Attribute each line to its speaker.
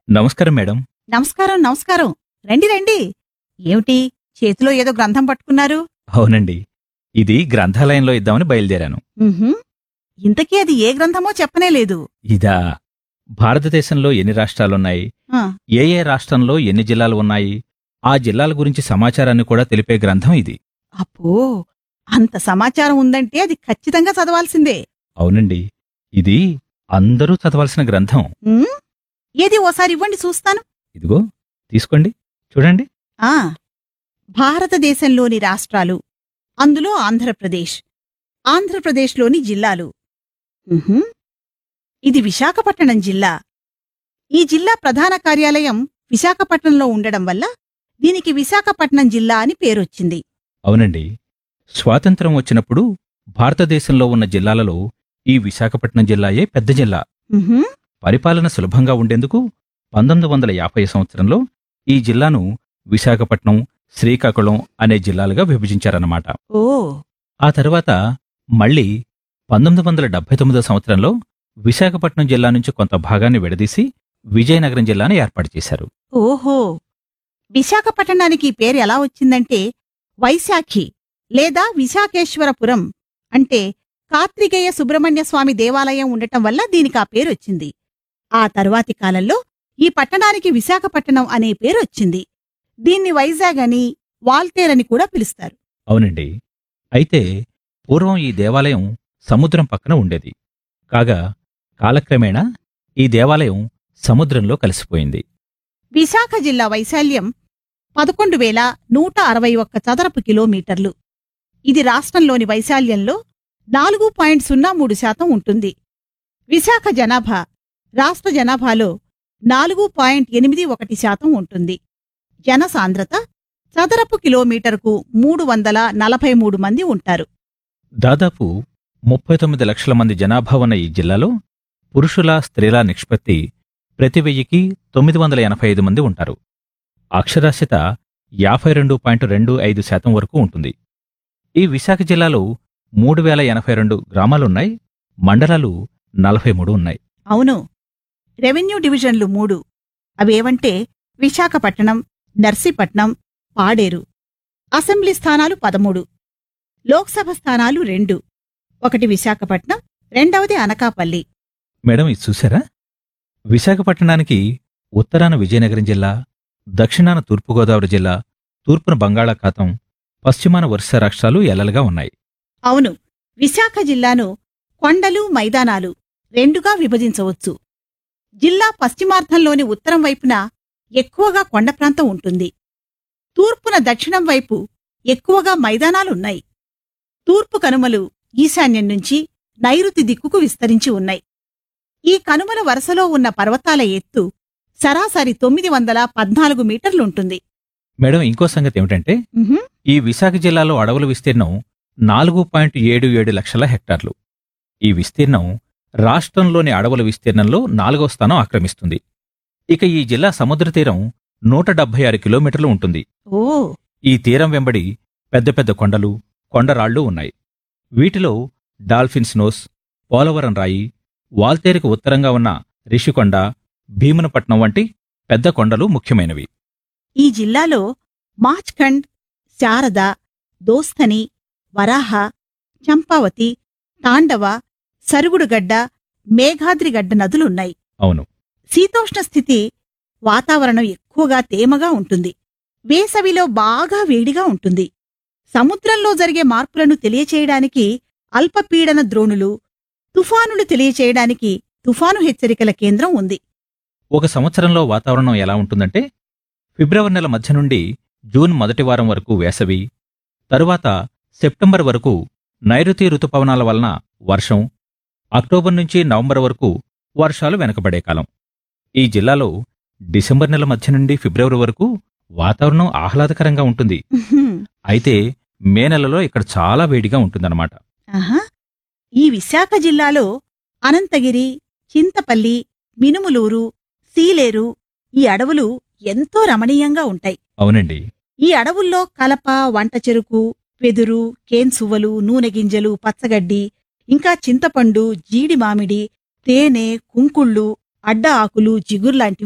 Speaker 1: నమస్కారం మేడం
Speaker 2: నమస్కారం నమస్కారం రండి రండి ఏమిటి చేతిలో ఏదో గ్రంథం పట్టుకున్నారు
Speaker 1: అవునండి ఇది గ్రంథాలయంలో ఇద్దామని బయలుదేరాను
Speaker 2: ఉహుం. ఇంతకీ అది ఏ గ్రంథమో చెప్పనే లేదు
Speaker 1: ఇదా భారతదేశంలో ఎన్ని రాష్ట్రాలున్నాయి
Speaker 2: ఆ,
Speaker 1: ఏ ఏ రాష్ట్రంలో ఎన్ని జిల్లాలు ఉన్నాయి ఆ జిల్లాల గురించి సమాచారాన్ని కూడా తెలిపే గ్రంథం ఇది
Speaker 2: అప్పో అంత సమాచారం ఉందంటే అది ఖచ్చితంగా చదవాల్సిందే
Speaker 1: అవునండి ఇది అందరూ చదవాల్సిన గ్రంథం
Speaker 2: ఉమ్, ఏది ఓసారి ఇవ్వండి చూస్తాను
Speaker 1: ఇదిగో తీసుకోండి చూడండి
Speaker 2: ఆ భారతదేశంలోని రాష్ట్రాలు అందులో ఆంధ్రప్రదేశ్ ఆంధ్రప్రదేశ్లోని జిల్లాలు ఉహుం. ఇది విశాఖపట్నం జిల్లా ఈ జిల్లా ప్రధాన కార్యాలయం విశాఖపట్నంలో ఉండడం వల్ల దీనికి విశాఖపట్నం జిల్లా అని పేరొచ్చింది
Speaker 1: అవునండి స్వాతంత్రం వచ్చినప్పుడు భారతదేశంలో ఉన్న జిల్లాలలో ఈ విశాఖపట్నం జిల్లాయే పెద్ద జిల్లా
Speaker 2: ఉహుం.
Speaker 1: పరిపాలన సులభంగా ఉండేందుకు పంతొమ్మిది వందల యాభై సంవత్సరంలో ఈ జిల్లాను విశాఖపట్నం శ్రీకాకుళం అనే జిల్లాలుగా విభజించారన్నమాట
Speaker 2: ఓ
Speaker 1: ఆ తర్వాత మళ్ళీ పంతొమ్మిది వందల డెబ్బై తొమ్మిదో సంవత్సరంలో విశాఖపట్నం జిల్లా నుంచి కొంత భాగాన్ని విడదీసి విజయనగరం జిల్లాను ఏర్పాటు చేశారు
Speaker 2: ఓహో విశాఖపట్టణానికి ఈ పేరు ఎలా వచ్చిందంటే వైశాఖి లేదా విశాఖేశ్వరపురం అంటే కార్త్రికేయ సుబ్రహ్మణ్య స్వామి దేవాలయం ఉండటం వల్ల దీనికి ఆ పేరు వచ్చింది ఆ తర్వాతి కాలంలో ఈ పట్టణానికి విశాఖపట్టణం అనే పేరు వచ్చింది దీన్ని వైజాగ్ అని వాల్తేర్ అని కూడా పిలుస్తారు
Speaker 1: అవునండి అయితే పూర్వం ఈ దేవాలయం సముద్రం పక్కన ఉండేది కాగా కాలక్రమేణా ఈ దేవాలయం సముద్రంలో కలిసిపోయింది
Speaker 2: విశాఖ జిల్లా వైశాల్యం పదకొండు వేల నూట అరవై ఒక్క చదరపు కిలోమీటర్లు ఇది రాష్ట్రంలోని వైశాల్యంలో నాలుగు పాయింట్ సున్నా మూడు శాతం ఉంటుంది విశాఖ జనాభా రాష్ట్ర జనాభాలో నాలుగు పాయింట్ ఎనిమిది ఒకటి శాతం ఉంటుంది జనసాంద్రత చదరపు కిలోమీటరుకు మూడు వందల నలభై మూడు మంది ఉంటారు
Speaker 1: దాదాపు ముప్పై తొమ్మిది లక్షల మంది జనాభా ఉన్న ఈ జిల్లాలో పురుషుల స్త్రీల నిష్పత్తి ప్రతి వెయ్యికి తొమ్మిది వందల ఎనభై ఐదు మంది ఉంటారు అక్షరాస్యత యాభై రెండు పాయింట్ రెండు ఐదు శాతం వరకు ఉంటుంది ఈ విశాఖ జిల్లాలో మూడు వేల ఎనభై రెండు గ్రామాలున్నాయి మండలాలు నలభై మూడు ఉన్నాయి
Speaker 2: అవును రెవెన్యూ డివిజన్లు మూడు అవేవంటే విశాఖపట్నం నర్సీపట్నం పాడేరు అసెంబ్లీ స్థానాలు పదమూడు లోక్సభ స్థానాలు రెండు ఒకటి విశాఖపట్నం రెండవది అనకాపల్లి
Speaker 1: మేడం ఇది చూసారా విశాఖపట్నానికి ఉత్తరాన విజయనగరం జిల్లా దక్షిణాన తూర్పుగోదావరి జిల్లా తూర్పున బంగాళాఖాతం పశ్చిమాన ఒరిస్సా రాష్ట్రాలు ఎల్లలుగా ఉన్నాయి
Speaker 2: అవును విశాఖ జిల్లాను కొండలు మైదానాలు రెండుగా విభజించవచ్చు జిల్లా పశ్చిమార్ధంలోని ఉత్తరం వైపున ఎక్కువగా కొండ ప్రాంతం ఉంటుంది తూర్పున దక్షిణం వైపు ఎక్కువగా మైదానాలున్నాయి తూర్పు కనుమలు ఈశాన్యం నుంచి నైరుతి దిక్కుకు విస్తరించి ఉన్నాయి ఈ కనుమల వరుసలో ఉన్న పర్వతాల ఎత్తు సరాసరి తొమ్మిది వందల పద్నాలుగు మీటర్లుంటుంది
Speaker 1: మేడం ఇంకో సంగతి ఏమిటంటే
Speaker 2: ఉహుం,
Speaker 1: ఈ విశాఖ జిల్లాలో అడవుల విస్తీర్ణం నాలుగు పాయింట్ ఏడు ఏడు లక్షల హెక్టార్లు ఈ విస్తీర్ణం రాష్ట్రంలోని అడవుల విస్తీర్ణంలో నాలుగో స్థానం ఆక్రమిస్తుంది ఇక ఈ జిల్లా సముద్ర తీరం నూట డెబ్బై ఆరు కిలోమీటర్లు ఉంటుంది
Speaker 2: ఓ
Speaker 1: ఈ తీరం వెంబడి పెద్ద పెద్ద కొండలు కొండరాళ్లు ఉన్నాయి వీటిలో డాల్ఫిన్ స్నోస్ పోలవరం రాయి వాల్తేరుకు ఉత్తరంగా ఉన్న రిషికొండ భీమునపట్నం వంటి పెద్ద కొండలు ముఖ్యమైనవి
Speaker 2: ఈ జిల్లాలో మాచ్ఖండ్ శారద దోస్తని వరాహ చంపావతి తాండవ సరుగుడుగడ్డ మేఘాద్రిగడ్డ నదులున్నాయి
Speaker 1: అవును
Speaker 2: శీతోష్ణ స్థితి వాతావరణం ఎక్కువగా తేమగా ఉంటుంది వేసవిలో బాగా వేడిగా ఉంటుంది సముద్రంలో జరిగే మార్పులను తెలియచేయడానికి అల్పపీడన ద్రోణులు తుఫానులు తెలియచేయడానికి తుఫాను హెచ్చరికల కేంద్రం ఉంది
Speaker 1: ఒక సంవత్సరంలో వాతావరణం ఎలా ఉంటుందంటే ఫిబ్రవరి నెల మధ్య నుండి జూన్ మొదటి వారం వరకు వేసవి తరువాత సెప్టెంబర్ వరకు నైరుతి ఋతుపవనాల వలన వర్షం అక్టోబర్ నుంచి నవంబర్ వరకు వర్షాలు వెనకబడే కాలం ఈ జిల్లాలో డిసెంబర్ నెల మధ్య నుండి ఫిబ్రవరి వరకు వాతావరణం ఆహ్లాదకరంగా ఉంటుంది
Speaker 2: ఉహుం.
Speaker 1: అయితే మే నెలలో ఇక్కడ చాలా వేడిగా ఉంటుందన్నమాట
Speaker 2: ఆహా ఈ విశాఖ జిల్లాలో అనంతగిరి చింతపల్లి మినుములూరు సీలేరు ఈ అడవులు ఎంతో రమణీయంగా ఉంటాయి
Speaker 1: అవునండి
Speaker 2: ఈ అడవుల్లో కలప వంట చెరుకు వెదురు కేన్సువ్వలు నూనె గింజలు పచ్చగడ్డి ఇంకా చింతపండు జీడి మామిడి తేనె కుంకుళ్ళు అడ్డ ఆకులు జిగుర్లాంటివి